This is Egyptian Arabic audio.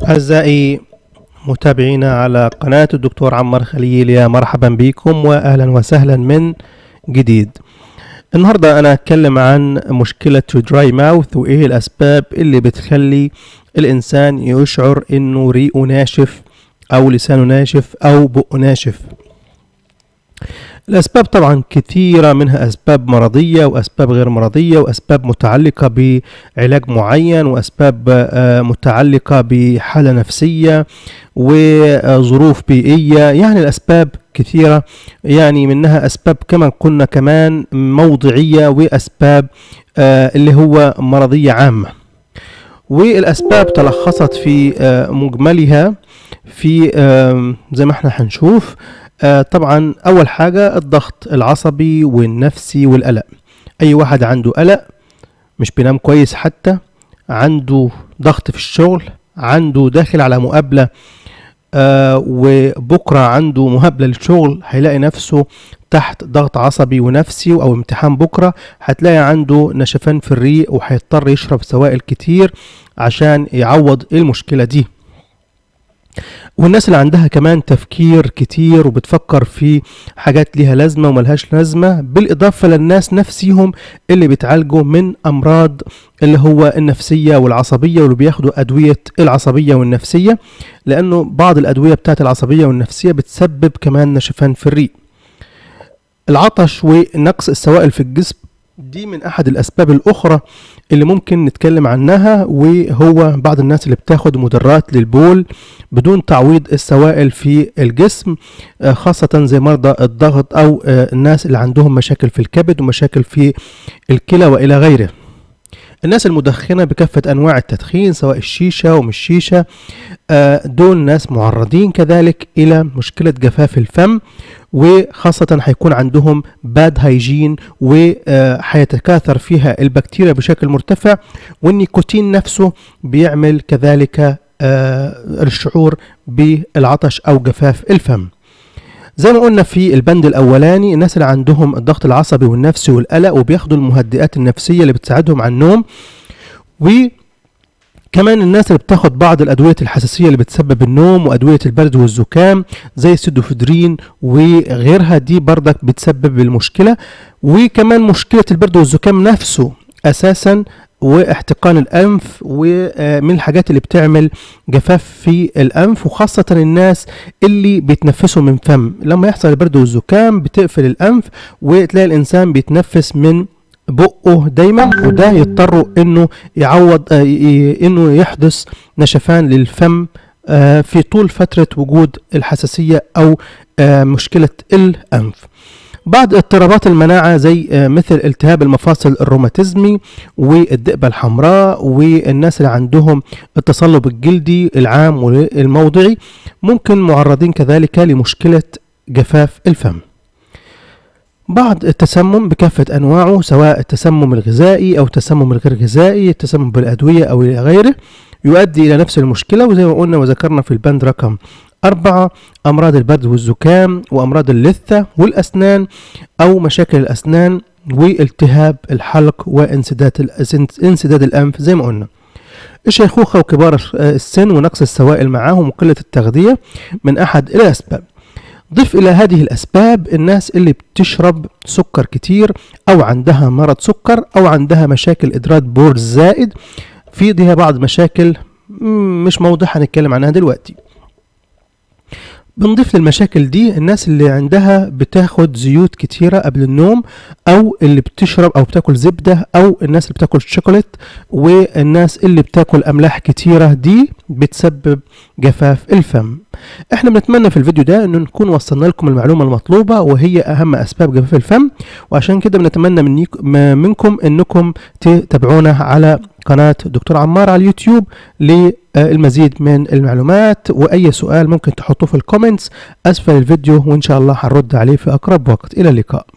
أعزائي متابعينا على قناة الدكتور عمار خليل يا مرحبا بكم وأهلا وسهلا من جديد النهاردة أنا أتكلم عن مشكلة دراي ماوث وإيه الأسباب اللي بتخلي الإنسان يشعر إنه ريقه ناشف أو لسانه ناشف أو بقه ناشف الأسباب طبعا كثيرة منها أسباب مرضية وأسباب غير مرضية وأسباب متعلقة بعلاج معين وأسباب آه، متعلقة بحالة نفسية وظروف بيئية يعني الأسباب كثيرة يعني منها أسباب كما قلنا كمان موضعية وأسباب آه، اللي هو مرضية عامة والأسباب تلخصت في آه، مجملها في آم، زي ما احنا هنشوف آه، طبعا اول حاجه الضغط العصبي والنفسي والقلق اي واحد عنده قلق مش بينام كويس حتى عنده ضغط في الشغل عنده داخل على مقابله آه وبكره عنده مقابله للشغل هيلاقي نفسه تحت ضغط عصبي ونفسي او امتحان بكره هتلاقي عنده نشفان في الريق وهيضطر يشرب سوائل كتير عشان يعوض المشكله دي والناس اللي عندها كمان تفكير كتير وبتفكر في حاجات ليها لازمة وملهاش لازمة بالإضافة للناس نفسيهم اللي بيتعالجوا من أمراض اللي هو النفسية والعصبية واللي بياخدوا أدوية العصبية والنفسية لأنه بعض الأدوية بتاعت العصبية والنفسية بتسبب كمان نشفان في الريق العطش ونقص السوائل في الجسم دي من احد الاسباب الاخرى اللي ممكن نتكلم عنها وهو بعض الناس اللي بتاخد مدرات للبول بدون تعويض السوائل في الجسم آه، خاصة زي مرضى الضغط او آه، الناس اللي عندهم مشاكل في الكبد ومشاكل في الكلى والى غيره الناس المدخنة بكافة أنواع التدخين سواء الشيشة ومش شيشة آه، دول ناس معرضين كذلك إلى مشكلة جفاف الفم وخاصة هيكون عندهم باد هايجين وهيتكاثر فيها البكتيريا بشكل مرتفع والنيكوتين نفسه بيعمل كذلك آه، الشعور بالعطش أو جفاف الفم زي ما قلنا في البند الاولاني الناس اللي عندهم الضغط العصبي والنفسي والقلق وبياخدوا المهدئات النفسيه اللي بتساعدهم على النوم وكمان الناس اللي بتاخد بعض الادويه الحساسيه اللي بتسبب النوم وادويه البرد والزكام زي السيدوفيدرين وغيرها دي بردك بتسبب المشكله وكمان مشكله البرد والزكام نفسه اساسا واحتقان الانف ومن الحاجات اللي بتعمل جفاف في الانف وخاصه الناس اللي بيتنفسوا من فم لما يحصل البرد والزكام بتقفل الانف وتلاقي الانسان بيتنفس من بقه دايما وده يضطروا انه يعوض آه، ي- انه يحدث نشفان للفم آه، في طول فتره وجود الحساسيه او آه، مشكله الانف بعض اضطرابات المناعة زي آه، مثل التهاب المفاصل الروماتيزمي والدئبة الحمراء والناس اللي عندهم التصلب الجلدي العام والموضعي ممكن معرضين كذلك لمشكلة جفاف الفم بعض التسمم بكافة أنواعه سواء التسمم الغذائي أو التسمم الغير غذائي التسمم بالأدوية أو إلى غيره يؤدي إلى نفس المشكلة وزي ما قلنا وذكرنا في البند رقم أربعة أمراض البرد والزكام وأمراض اللثة والأسنان أو مشاكل الأسنان والتهاب الحلق وانسداد الأس- انسداد الأنف زي ما قلنا الشيخوخة وكبار السن ونقص السوائل معاهم وقلة التغذية من أحد الأسباب ضف إلى هذه الأسباب الناس اللي بتشرب سكر كتير أو عندها مرض سكر أو عندها مشاكل إدرار بول زائد في ديها بعض مشاكل مم، مش موضوع هنتكلم عنها دلوقتي بنضيف للمشاكل دي الناس اللي عندها بتاخد زيوت كتيرة قبل النوم أو اللي بتشرب أو بتاكل زبدة أو الناس اللي بتاكل شوكولات والناس اللي بتاكل أملاح كتيرة دي بتسبب جفاف الفم احنا بنتمنى في الفيديو ده ان نكون وصلنا لكم المعلومة المطلوبة وهي اهم اسباب جفاف الفم وعشان كده بنتمنى منيك م- منكم انكم تتابعونا على قناة دكتور عمار على اليوتيوب للمزيد من المعلومات واي سؤال ممكن تحطوه في الكومنتس اسفل الفيديو وان شاء الله هنرد عليه في اقرب وقت الى اللقاء